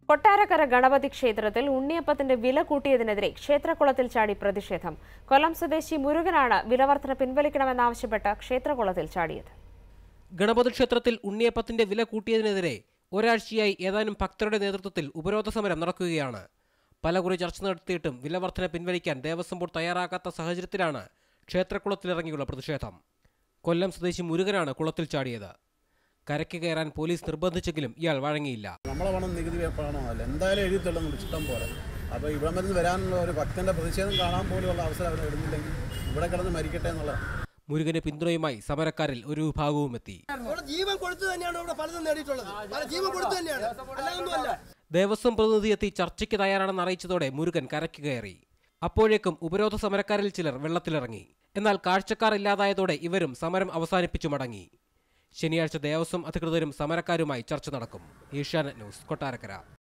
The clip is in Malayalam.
കൊട്ടാരക്കര ഗണപതി ക്ഷേത്രത്തിൽ ഉണ്ണിയപ്പത്തിന്റെ വില കൂട്ടിയതിനെതിരെ ക്ഷേത്രകുളത്തിൽ ചാടി പ്രതിഷേധം കൊല്ലം സ്വദേശി മുരുകനാണ് വിലവർധന പിൻവലിക്കണമെന്നാവശ്യപ്പെട്ട് ക്ഷേത്രകുളത്തിൽ ചാടിയത് ഗണപതി ക്ഷേത്രത്തിൽ ഉണ്ണിയപ്പത്തിന്റെ വില കൂട്ടിയതിനെതിരെ ഒരാഴ്ചയായി ഏതാനും ഭക്തരുടെ നേതൃത്വത്തിൽ ഉപരോധ സമരം നടക്കുകയാണ് പലകുറി ചർച്ച നടത്തിയിട്ടും വില വർധന പിൻവലിക്കാൻ ദേവസ്വം ബോർഡ് തയ്യാറാകാത്ത സാഹചര്യത്തിലാണ് ക്ഷേത്രക്കുളത്തിലിറങ്ങിയുള്ള പ്രതിഷേധം കൊല്ലം സ്വദേശി മുരുകനാണ് കുളത്തിൽ ചാടിയത് കരയ്ക്ക് കയറാൻ പോലീസ് നിർബന്ധിച്ചെങ്കിലും ഇയാൾ വഴങ്ങിയില്ല നമ്മളെ പണം നികുതി പണമല്ല എന്തായാലും എഴുതി തള്ളുന്നുണ്ട് ഇഷ്ടം പോലെ അപ്പോൾ ഇവിടെ മരുന്ന് വരാനുള്ള ഒരു ഭക്തന്റെ പ്രതിഷേധം കാണാൻ പോലുള്ള അവസരം അവർ ഇടുന്നില്ലെങ്കിൽ ഇവിടെ കിടന്ന് മരിക്കട്ടെ എന്നുള്ള മുരുകന് പിന്തുണയുമായി സമരക്കാരിൽ ഒരു വിഭാഗവും എത്തി ഇവിടെ ജീവൻ കൊടുത്തു തന്നെയാണ് ഇവിടെ പലതും നേടിയിട്ടുള്ളത് പല ജീവൻ കൊടുത്തു തന്നെയാണ് അല്ലാതൊന്നുമല്ല ദേവസ്വം പ്രതിനിധി എത്തി ചർച്ചയ്ക്ക് തയ്യാറാണെന്ന് അറിയിച്ചതോടെ മുരുകൻ കരയ്ക്ക് കയറി അപ്പോഴേക്കും ഉപരോധ സമരക്കാരിൽ ചിലർ വെള്ളത്തിലിറങ്ങി എന്നാൽ കാഴ്ചക്കാർ ഇല്ലാതായതോടെ ഇവരും സമരം അവസാനിപ്പിച്ചു മടങ്ങി ശനിയാഴ്ച ദേവസ്വം അധികൃതരും സമരക്കാരുമായി ചർച്ച നടക്കും ഏഷ്യാനെറ്റ് ന്യൂസ് കൊട്ടാരക്കര